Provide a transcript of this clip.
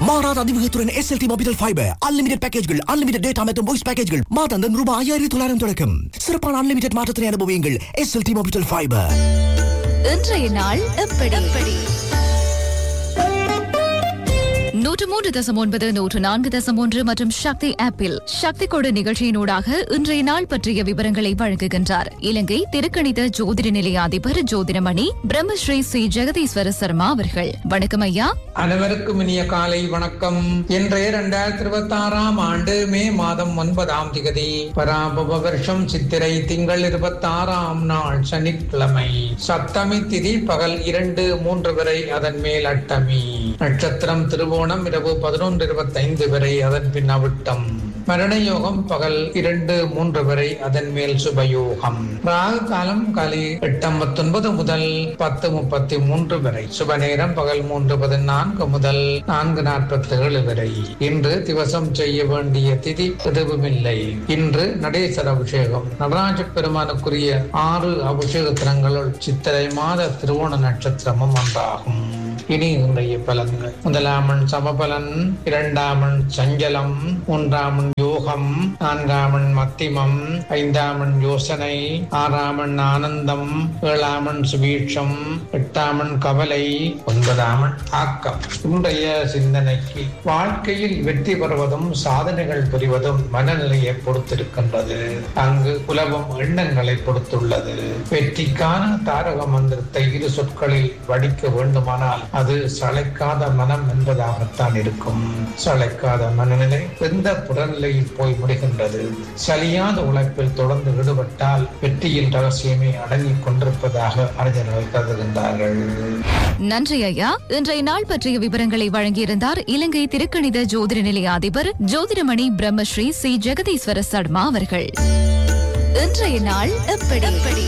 மாறாத அதிவேகத்துடன் SLT mobile fibre unlimited பேக்கேஜ்கள் அன்லிமிடெட் டேட்டா மற்றும் வாய்ஸ் பேக்கேஜ்கள் மாதாந்தம் ரூபாய் ஐயாயிரத்தி தொள்ளாயிரம் தொடக்கம் சிறப்பான அன்லிமிடெட் மாற்றத்தினை அனுபவியுங்கள் எஸ்எல்டி மொபைல் ஃபைபர் இன்றைய நாள் எப்படி எப்படி நூற்று மூன்று தசம் ஒன்பது நூற்று நான்கு தசம் ஒன்று மற்றும் சக்தி ஆப்பில் சக்தி கொடு நிகழ்ச்சியினூடாக இன்றைய நாள் பற்றிய விவரங்களை வழங்குகின்றார் இலங்கை திருக்கணித ஜோதிட நிலைய அதிபர் ஜோதிடமணி பிரம்மஸ்ரீ சி ஜெகதீஸ்வர சர்மா அவர்கள் வணக்கம் ஐயா அனைவருக்கும் இனிய காலை வணக்கம் இன்றைய இரண்டாயிரத்தி இருபத்தி ஆறாம் ஆண்டு மே மாதம் ஒன்பதாம் திகதி பராபவ வருஷம் சித்திரை திங்கள் இருபத்தி ஆறாம் நாள் சனிக்கிழமை சப்தமி திதி பகல் இரண்டு மூன்று வரை அதன் மேல் அட்டமி நட்சத்திரம் திருவோணம் இரவு பதினொன்று இருபத்தைந்து வரை அதன் பின் அவிட்டம் மரண யோகம் பகல் இரண்டு மூன்று வரை அதன் மேல் சுபயோகம் ராகு காலம் காலை எட்டு ஐம்பத்தொன்பது முதல் பத்து முப்பத்தி மூன்று வரை சுப நேரம் பகல் மூன்று பதினான்கு முதல் நான்கு நாற்பத்தி ஏழு வரை இன்று திவசம் செய்ய வேண்டிய திதி எதுவுமில்லை இன்று நடேசர் அபிஷேகம் நடராஜ பெருமானுக்குரிய ஆறு அபிஷேக தினங்களுள் சித்திரை மாத திருவோண நட்சத்திரமும் ஒன்றாகும் இனி இன்றைய பலன்கள் முதலாமன் சமபலன் இரண்டாமன் சஞ்சலம் மூன்றாமன் யோகம் நான்காமன் மத்திமம் ஐந்தாமன் யோசனை ஆறாமன் ஆனந்தம் ஏழாமன் சுபீட்சம் எட்டாமன் கவலை ஒன்பதாமன் ஆக்கம் இன்றைய சிந்தனைக்கு வாழ்க்கையில் வெற்றி பெறுவதும் சாதனைகள் புரிவதும் மனநிலையை பொறுத்திருக்கின்றது அங்கு உலகம் எண்ணங்களை பொறுத்துள்ளது வெற்றிக்கான தாரக மந்திரத்தை இரு சொற்களில் வடிக்க வேண்டுமானால் அது சளைக்காத மனம் என்பதாகத்தான் இருக்கும் சளைக்காத மனநிலை எந்த புறநிலையில் போய் முடிகின்றது சலியாத உழைப்பில் தொடர்ந்து ஈடுபட்டால் வெற்றியின் ரகசியமே அடங்கிக் கொண்டிருப்பதாக அறிஞர்கள் கருதுகின்றார்கள் நன்றி ஐயா இன்றைய நாள் பற்றிய விவரங்களை வழங்கியிருந்தார் இலங்கை திருக்கணித ஜோதிட நிலைய அதிபர் ஜோதிடமணி பிரம்மஸ்ரீ சி ஜெகதீஸ்வர சர்மா அவர்கள் இன்றைய நாள் எப்படி எப்படி